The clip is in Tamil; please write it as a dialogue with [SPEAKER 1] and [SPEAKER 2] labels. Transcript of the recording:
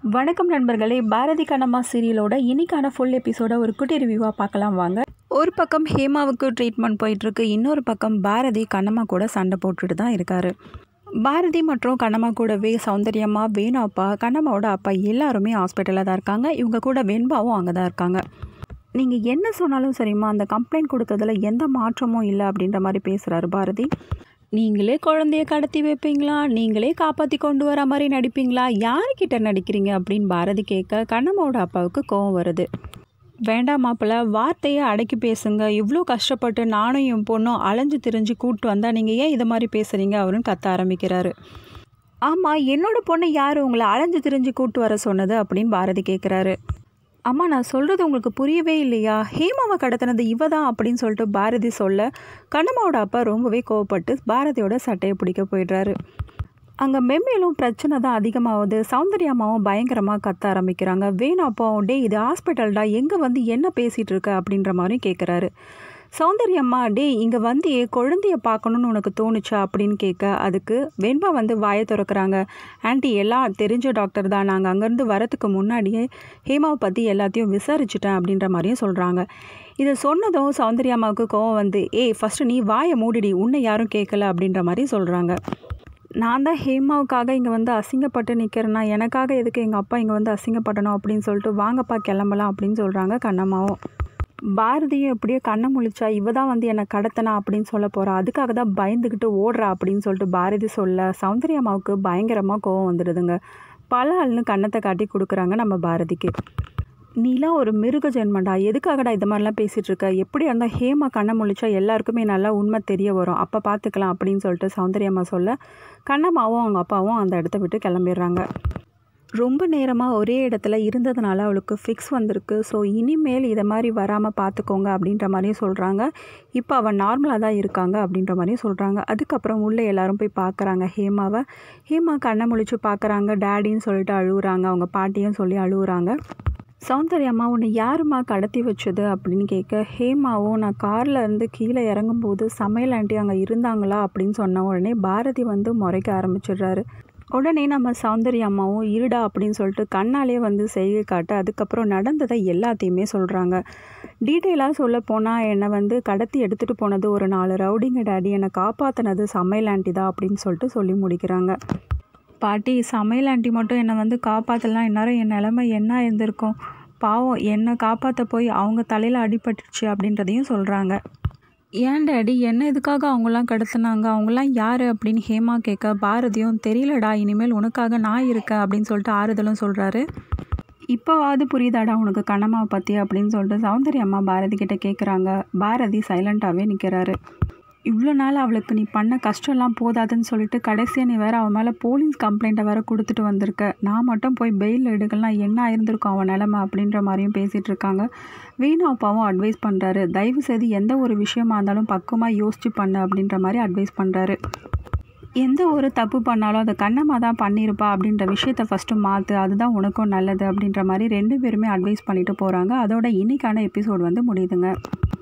[SPEAKER 1] வணக்கம் நண்பர்களே பாரதி கண்ணம்மா சீரியலோட இன்னைக்கான ஃபுல் எபிசோட ஒரு குட்டி ரிவ்யூவாக பார்க்கலாம் வாங்க ஒரு பக்கம் ஹேமாவுக்கு ட்ரீட்மெண்ட் போயிட்டுருக்கு இன்னொரு பக்கம் பாரதி கண்ணம்மா கூட சண்டை போட்டுட்டு தான் இருக்காரு பாரதி மற்றும் கண்ணம்மா கூடவே சௌந்தர்யம்மா வேணு அப்பா கண்ணம்மாவோட அப்பா எல்லாருமே ஹாஸ்பிட்டலில் தான் இருக்காங்க இவங்க கூட வெண்பாவும் அங்கே தான் இருக்காங்க நீங்கள் என்ன சொன்னாலும் சரிம்மா அந்த கம்ப்ளைண்ட் கொடுத்ததில் எந்த மாற்றமும் இல்லை அப்படின்ற மாதிரி பேசுகிறாரு பாரதி நீங்களே குழந்தைய கடத்தி வைப்பீங்களா நீங்களே காப்பாற்றி கொண்டு வர மாதிரி நடிப்பீங்களா யார்கிட்ட நடிக்கிறீங்க அப்படின்னு பாரதி கேட்க கண்ணம்மாவோட அப்பாவுக்கு கோவம் வருது வேண்டாம் மாப்பிள்ள வார்த்தையை அடக்கி பேசுங்க இவ்வளோ கஷ்டப்பட்டு நானும் என் பொண்ணும் அலைஞ்சு திரிஞ்சு கூப்பிட்டு வந்தால் நீங்கள் ஏன் இதை மாதிரி பேசுகிறீங்க அவருன்னு கத்த ஆரம்பிக்கிறாரு ஆமாம் என்னோட பொண்ணை யார் உங்களை அலைஞ்சு திரிஞ்சு கூப்பிட்டு வர சொன்னது அப்படின்னு பாரதி கேட்குறாரு அம்மா நான் சொல்கிறது உங்களுக்கு புரியவே இல்லையா ஹேமாவை கடத்தினது இவ தான் அப்படின்னு சொல்லிட்டு பாரதி சொல்ல கண்ணம்மாவோட அப்பா ரொம்பவே கோவப்பட்டு பாரதியோட சட்டையை பிடிக்க போயிடுறாரு அங்கே மெம்மேலும் பிரச்சனை தான் அதிகமாகுது சௌந்தர்யாமாவும் பயங்கரமாக கத்த ஆரம்பிக்கிறாங்க வேணு அப்பாவும் டே இது ஹாஸ்பிட்டல்டா எங்கே வந்து என்ன பேசிகிட்டு இருக்க அப்படின்ற மாதிரி கேட்குறாரு சௌந்தர்யம்மா டே இங்கே வந்து குழந்தைய பார்க்கணுன்னு உனக்கு தோணுச்சா அப்படின்னு கேட்க அதுக்கு வெண்பா வந்து வாயை திறக்கிறாங்க ஆன்ட்டி எல்லாம் தெரிஞ்ச டாக்டர் தான் நாங்கள் அங்கேருந்து வரத்துக்கு முன்னாடியே ஹேமாவை பற்றி எல்லாத்தையும் விசாரிச்சுட்டேன் அப்படின்ற மாதிரியும் சொல்கிறாங்க இதை சொன்னதும் சௌந்தர்யாமாவுக்கு கோவம் வந்து ஏய் ஃபஸ்ட்டு நீ வாயை மூடிடி உன்னை யாரும் கேட்கல அப்படின்ற மாதிரி சொல்கிறாங்க நான் தான் ஹேமாவுக்காக இங்கே வந்து அசிங்கப்பட்டு நிற்கிறேன்னா எனக்காக எதுக்கு எங்கள் அப்பா இங்கே வந்து அசிங்கப்படணும் அப்படின்னு சொல்லிட்டு வாங்கப்பா கிளம்பலாம் அப்படின்னு சொல்கிறாங்க கண்ணம்மாவும் பாரதியும் எப்படியோ கண்ணை முழிச்சா இவ தான் வந்து என்னை கடத்தனா அப்படின்னு சொல்ல போகிறா அதுக்காக தான் பயந்துக்கிட்டு ஓடுறா அப்படின்னு சொல்லிட்டு பாரதி சொல்ல சௌந்தர்யம்மாவுக்கு பயங்கரமாக கோவம் வந்துடுதுங்க பல ஆள்னு கண்ணத்தை காட்டி கொடுக்குறாங்க நம்ம பாரதிக்கு நீலாம் ஒரு மிருக ஜென்மண்டா எதுக்காகடா இது மாதிரிலாம் பேசிகிட்டு இருக்க எப்படி இருந்தால் ஹேமா கண்ணை முழிச்சா எல்லாருக்குமே நல்லா உண்மை தெரிய வரும் அப்போ பார்த்துக்கலாம் அப்படின்னு சொல்லிட்டு சௌந்தர்யம்மா சொல்ல கண்ணம்மாவும் அவங்க அப்பாவும் அந்த இடத்த விட்டு கிளம்பிடுறாங்க ரொம்ப நேரமாக ஒரே இடத்துல இருந்ததுனால அவளுக்கு ஃபிக்ஸ் வந்திருக்கு ஸோ இனிமேல் இதை மாதிரி வராமல் பார்த்துக்கோங்க அப்படின்ற மாதிரியும் சொல்கிறாங்க இப்போ அவள் நார்மலாக தான் இருக்காங்க அப்படின்ற மாதிரியும் சொல்கிறாங்க அதுக்கப்புறம் உள்ளே எல்லாரும் போய் பார்க்குறாங்க ஹேமாவை ஹேமா கண்ணை முழிச்சு பார்க்குறாங்க டேடின்னு சொல்லிட்டு அழுகுறாங்க அவங்க பாட்டியும் சொல்லி அழுகுறாங்க சௌந்தர்யம்மா உன்னை யாரும்மா கடத்தி வச்சது அப்படின்னு கேட்க ஹேமாவும் நான் காரில் இருந்து கீழே இறங்கும்போது சமையல் ஆண்டி அங்கே இருந்தாங்களா அப்படின்னு சொன்ன உடனே பாரதி வந்து முறைக்க ஆரம்பிச்சிடுறாரு உடனே நம்ம சௌந்தர்ய அம்மாவும் இருடா அப்படின்னு சொல்லிட்டு கண்ணாலே வந்து செய்கை காட்ட அதுக்கப்புறம் நடந்ததை எல்லாத்தையுமே சொல்கிறாங்க டீட்டெயிலாக சொல்ல போனால் என்னை வந்து கடத்தி எடுத்துகிட்டு போனது ஒரு நாலு ரவுடிங்க டேடி என்னை காப்பாற்றினது சமையல் ஆண்டி தான் அப்படின்னு சொல்லிட்டு சொல்லி முடிக்கிறாங்க பாட்டி சமையல் ஆண்டி மட்டும் என்னை வந்து காப்பாற்றலாம் இந்நேரம் என் நிலமை என்ன இருந்திருக்கும் பாவம் என்னை காப்பாற்ற போய் அவங்க தலையில் அடிபட்டுருச்சு அப்படின்றதையும் சொல்கிறாங்க ஏன் டேடி என்ன எதுக்காக அவங்களாம் கடத்தினாங்க அவங்களாம் யார் அப்படின்னு ஹேமா கேட்க பாரதியும் தெரியலடா இனிமேல் உனக்காக நான் இருக்கேன் அப்படின்னு சொல்லிட்டு ஆறுதலும் சொல்கிறாரு இப்போவாது புரியுதாடா உனக்கு கண்ணம்மாவை பற்றி அப்படின்னு சொல்லிட்டு சௌந்தர்ய அம்மா பாரதி கிட்ட கேட்குறாங்க பாரதி சைலண்ட்டாகவே நிற்கிறாரு இவ்வளோ நாள் அவளுக்கு நீ பண்ண கஷ்டம்லாம் போதாதுன்னு சொல்லிட்டு கடைசியாக நீ வேறு அவன் மேலே போலீஸ் கம்ப்ளைண்ட்டை வேறு கொடுத்துட்டு வந்திருக்க நான் மட்டும் போய் பெயில் எடுக்கலாம் என்ன ஆயிருந்திருக்கும் அவன் நிலமை அப்படின்ற மாதிரியும் பேசிகிட்டு இருக்காங்க வீணா அப்பாவும் அட்வைஸ் பண்ணுறாரு தயவு செய்து எந்த ஒரு விஷயமா இருந்தாலும் பக்குவமாக யோசிச்சு பண்ணு அப்படின்ற மாதிரி அட்வைஸ் பண்ணுறாரு எந்த ஒரு தப்பு பண்ணாலும் அதை கண்ணமாக தான் பண்ணியிருப்பா அப்படின்ற விஷயத்த ஃபஸ்ட்டு மாற்று அதுதான் உனக்கும் நல்லது அப்படின்ற மாதிரி ரெண்டு பேருமே அட்வைஸ் பண்ணிட்டு போகிறாங்க அதோட இன்னைக்கான எபிசோட் வந்து முடியுதுங்க